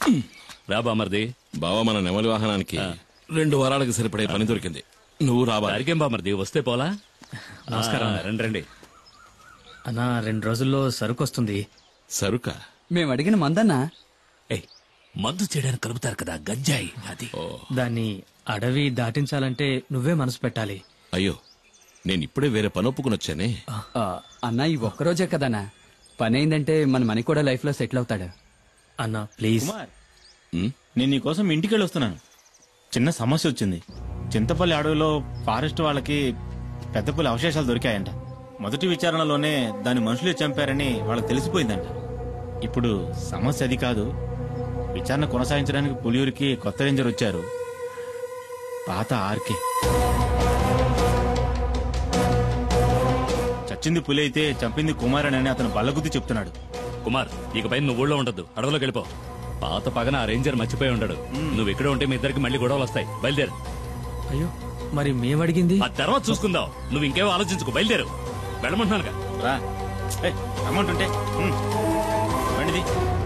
రా బామర్ది బావ మన నెమలి వాహనానికి రెండు వారాలకు సరిపడే పని దొరికింది నువ్వు రావాలి దారికేం బామర్ది వస్తే పోలా నమస్కారం రండి రండి అన్నా రెండు రోజుల్లో సరుకు వస్తుంది సరుక మేము అడిగిన మందన్నా ఏయ్ మందు చేయడానికి కలుపుతారు కదా గంజాయి అది దాన్ని అడవి దాటించాలంటే నువ్వే మనసు పెట్టాలి అయ్యో నేను ఇప్పుడే వేరే పని ఒప్పుకుని వచ్చానే ఆ, అన్నా ఈ ఒక్కరోజే కదన్నా పని అయిందంటే మన మనీ కూడా లైఫ్ లో సెటిల్ అవుతాడు అన్నా ప్లీజ్ కుమార్ ఉమ్, నేను నీకోసం ఇంటికి వెళ్ళి వస్తున్నాను చిన్న సమస్య వచ్చింది చింతపల్లి అడవిలో ఫారెస్ట్ వాళ్ళకి పెద్ద పులి అవశేషాలు దొరికాయంట మొదటి విచారణలోనే దాని మనుషులే చంపారని వాళ్ళకి తెలిసిపోయిందంట ఇప్పుడు సమస్య అది కాదు విచారణ కొనసాగించడానికి పులియూరికి కొత్త రేంజర్ వచ్చారు పాత ఆర్కే చచ్చింది పులి అయితే చంపింది కుమారన్ అని అతను బల్లగుద్ది చెప్తున్నాడు కుమార్ ఇకపై నువ్వు ఊళ్ళో ఉండదు అడవిలోకి వెళ్ళిపో పాత పగన ఆ రేంజర్ మర్చిపోయి ఉండడు నువ్వు ఇక్కడ ఉంటే మీ ఇద్దరికి మళ్ళీ గొడవలు వస్తాయి బయలుదేరు అయ్యో మరి మేమడిగింది ఆ తర్వాత చూసుకుందాం నువ్వు ఇంకేవో ఆలోచించుకో బయలుదేరు వెళ్ళమంటున్నానుగా రా ఏయ్, రమ్మంటుంటే ఉమ్. బండిది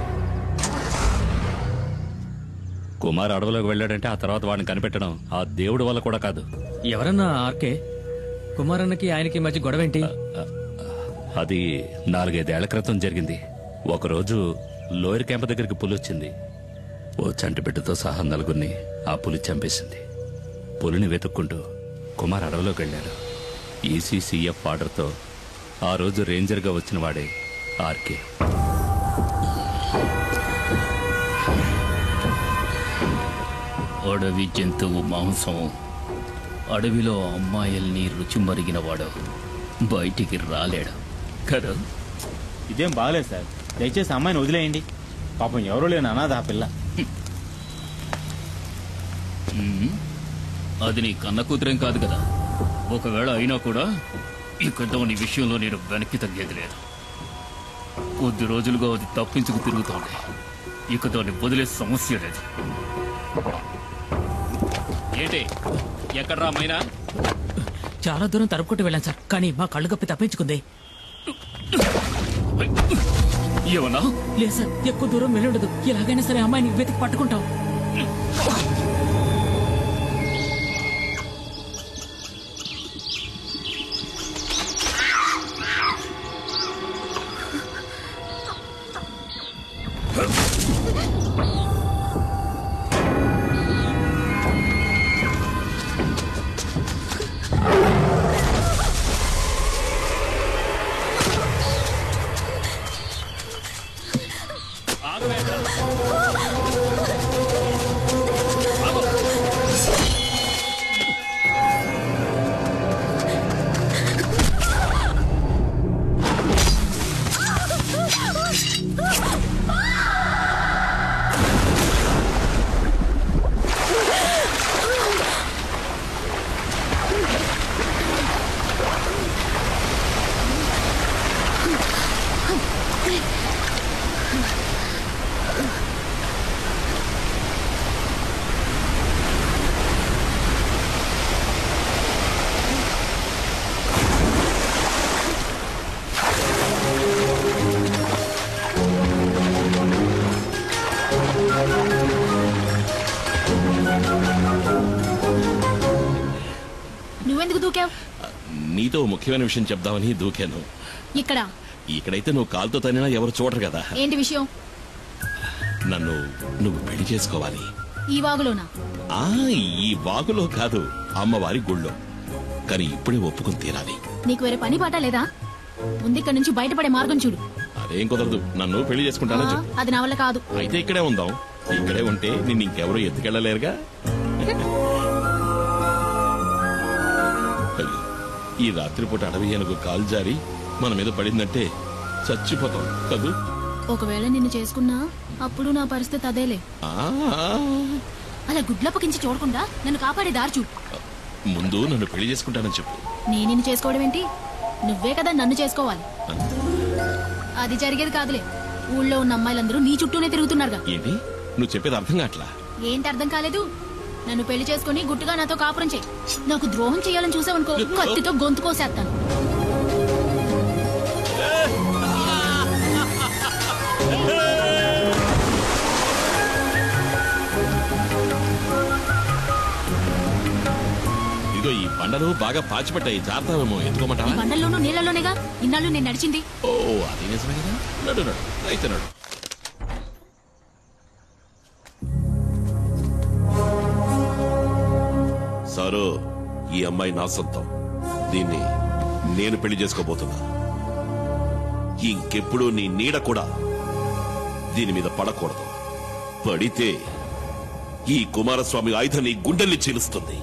కుమార్ అడవిలోకి వెళ్ళాడంటే ఆ తర్వాత వాడిని కనిపెట్టడం ఆ దేవుడి వల్ల కూడా కాదు ఎవరన్నా ఆర్కే కుమారన్నకి ఆయనకి మధ్య గొడవ ఏంటి అది నాలుగైదేళ్ల క్రితం జరిగింది ఒకరోజు లోయర్ క్యాంప్ దగ్గరికి పులి వచ్చింది ఓ చంటి బిడ్డతో సహా నలుగురిని ఆ పులి చంపేసింది పులిని వెతుక్కుంటూ కుమార్ అడవిలోకి వెళ్ళాడు ఈసీసీఎఫ్ ఆర్డర్తో ఆ రోజు రేంజర్గా వచ్చిన వాడే ఆర్కే అడవి జంతువు మాంసం అడవిలో అమ్మాయిల్ని రుచి మరిగినవాడు బయటికి రాలేడు కదా ఇదేం బాగలేదు సార్ దయచేసి అమ్మాయిని వదిలేయండి పాపం ఎవరూ లేని అనాథ ఆ పిల్ల ఉమ్, అది నీ కన్న కూతురేం కాదు కదా ఒకవేళ అయినా కూడా ఇక దాని విషయంలో నేను వెనక్కి తగ్గేది లేదు కొద్ది రోజులుగా అది తప్పించుకు తిరుగుతోంది ఇక దాన్ని వదిలే సమస్య లేదు ఏంటి ఎక్కడ్రా మైనా చాలా దూరం తరుపుకుంటూ వెళ్ళాను సార్ కానీ మా కళ్ళు కప్పి తప్పించుకుంది ఏమన్నా లేదు సార్ ఎక్కువ దూరం వెళ్ళుండదు ఎలాగైనా సరే అమ్మాయిని వెతికి పట్టుకుంటాం నువ్వెందుకు దూకావు నీతో ఓ ముఖ్యమైన విషయం చెప్దామని దూకాను ఇక్కడ ఇక్కడైతే నువ్వు కాలుతో తనినా ఎవరు చూడరు కదా ఏంటి విషయం నన్ను నువ్వు పెళ్లి చేసుకోవాలి ఈ వాగులోనా ఆ ఈ వాగులో కాదు అమ్మవారి గుళ్ళో కానీ ఇప్పుడే ఒప్పుకుని తీరాలి నీకు వేరే పని పాట లేదా ముందు ఇక్కడ నుంచి బయటపడే మార్గం చూడు అదేం కుదరదు నన్ను పెళ్లి ఆ, చేసుకుంటానని చెప్పు అది నా వల్ల కాదు అయితే ఇక్కడే ఉందాం ఇక్కడే ఉంటే నిన్ను ఇంకెవరూ ఎత్తుకెళ్ళలేరుగా అయ్యో, ఈ రాత్రిపూట అడవి ఏనుగు కాలు జారి మన మీద పడిందంటే చచ్చిపోతాం కదూ ఒకవేళ నిన్ను చేసుకున్నా అప్పుడు నా పరిస్థితి అదేలే ఆ, అలా గుడ్లప్పకించి చూడకుండా నన్ను కాపాడే దారి చూడు ముందు నన్ను పెళ్లి చేసుకుంటానని చెప్పు నేను నిన్ను చేసుకోవడం ఏంటి నువ్వే కదా నన్ను చేసుకోవాలి అది జరిగేది కాదులే ఊళ్ళో ఉన్న అమ్మాయిలందరూ నీ చుట్టూనే తిరుగుతున్నారుగా ఏంటి నువ్వు చెప్పేది అర్థం కావట్లా ఏంటి అర్థం కాలేదు నన్ను పెళ్లి చేసుకుని గుట్టుగా నాతో కాపురం చేయి నాకు ద్రోహం చేయాలని చూసావనుకో కత్తితో గొంతు కోసేస్తాను బండలు బాగా పాచిపట్టాయి జాగ్రత్తమేమో ఎందుకోమంటావా ఈ బండల్లోనూ నీళ్ళలోనేగా ఇన్నాళ్ళు నేను నడిచింది ఓ అది నిజమే కదా నడు నడు అయితే నడు సారు ఈ అమ్మాయి నా సొంతం దీన్ని నేను పెళ్లి చేసుకోబోతున్నా ఇంకెప్పుడు నీ నీడ కూడా దీని మీద పడకూడదు పడితే ఈ కుమారస్వామి ఆయుధం నీ గుండెల్ని చీలుస్తుంది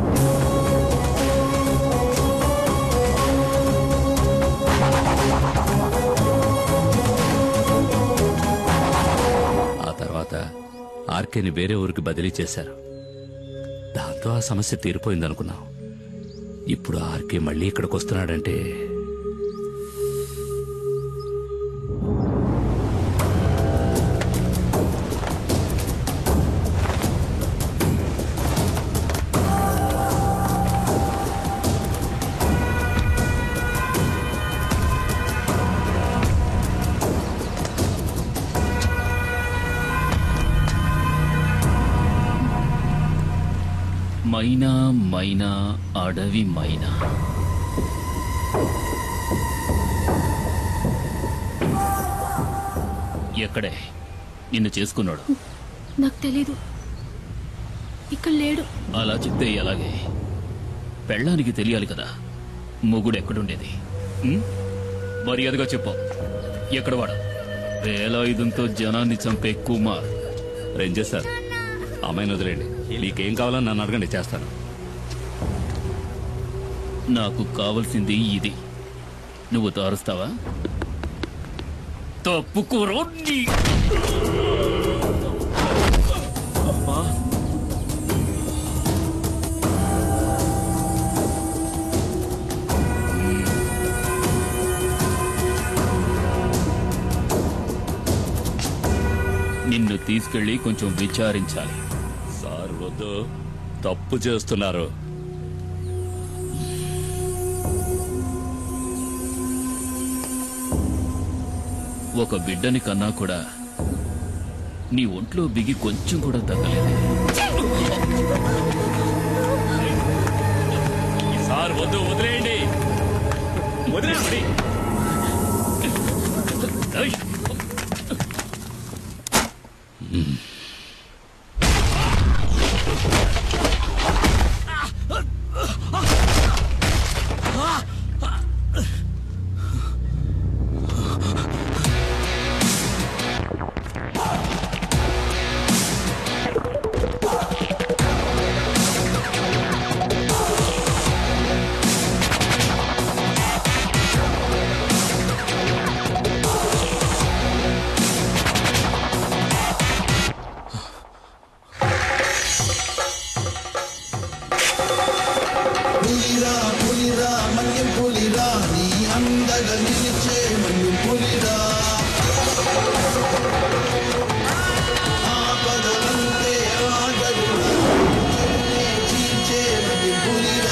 ఆ తర్వాత ఆర్కేని వేరే ఊరికి బదిలీ చేశారు దాంతో ఆ సమస్య తీరిపోయిందనుకున్నాం ఇప్పుడు ఆర్కే మళ్ళీ ఇక్కడికి వస్తున్నాడంటే మైనా మైనా అడవి మైనా ఎక్కడే నిన్ను చేసుకున్నాడు నాకు తెలీదు ఇక్కడ లేడు అలా చెప్తే ఎలాగే పెళ్ళానికి తెలియాలి కదా మొగుడు ఎక్కడుండేది ఉం? మర్యాదగా చెప్పు ఎక్కడ వాడు వేలాయుధంతో జనాన్ని చంపే కుమార్ రేంజర్ సార్ అమ్మాయిని వదిలేండి మీకేం కావాలని నన్ను అడగండి చేస్తాను నాకు కావలసింది ఇది నువ్వు తారుస్తావా తప్పుకోరో నీ నిన్ను తీసుకెళ్లి కొంచెం విచారించాలి సార్ వద్దు తప్పు చేస్తున్నారు ఒక బిడ్డని కన్నా కూడా నీ ఒంట్లో బిగి కొంచెం కూడా తగ్గలేదు సార్ వద్దు వదిలేయండి వదిలేయండి ఏయ్! పులిరా పులిరా మన్యం పులిరా నీ అందగా నిలిచే మన్యం పులిరా ఆపదలంతే ఆగదురా చీల్చే మన్యం పులిరా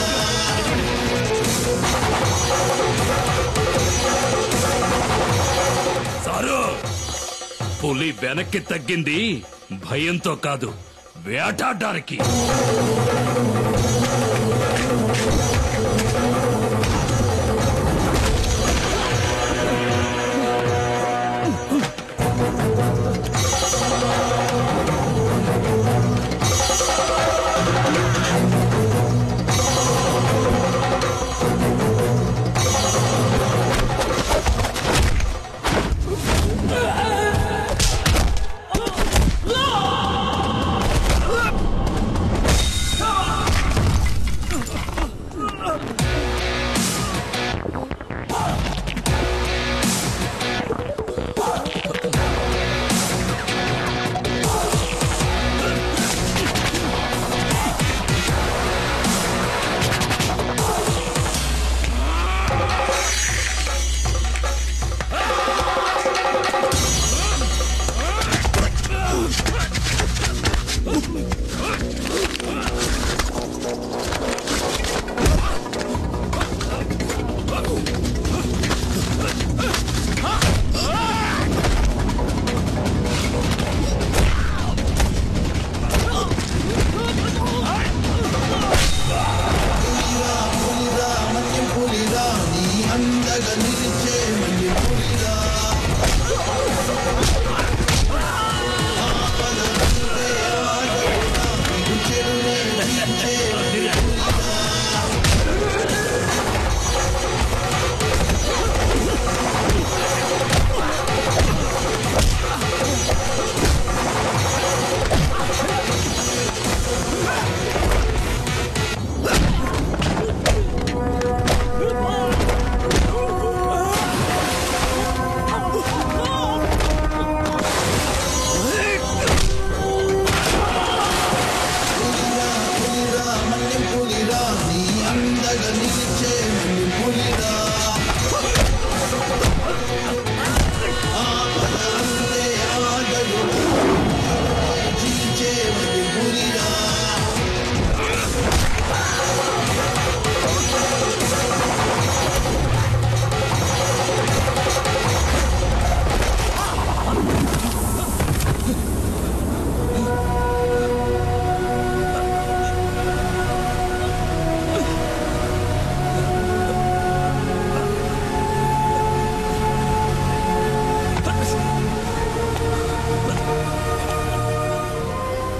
సారు పులి వెనక్కి తగ్గింది భయంతో కాదు వేటాడడానికి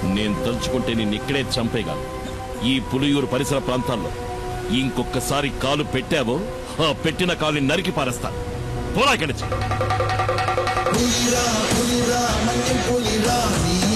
నేను తలుచుకుంటే నిన్ను ఇక్కడే చంపేగాను ఈ పులియూరు పరిసర ప్రాంతాల్లో ఇంకొకసారి కాలు పెట్టావో ఆ పెట్టిన కాలుని నరికి పారేస్తాను పోరా ఇక్కడి నుంచి పులిరా పులిరా మన్యం పులిరా నీ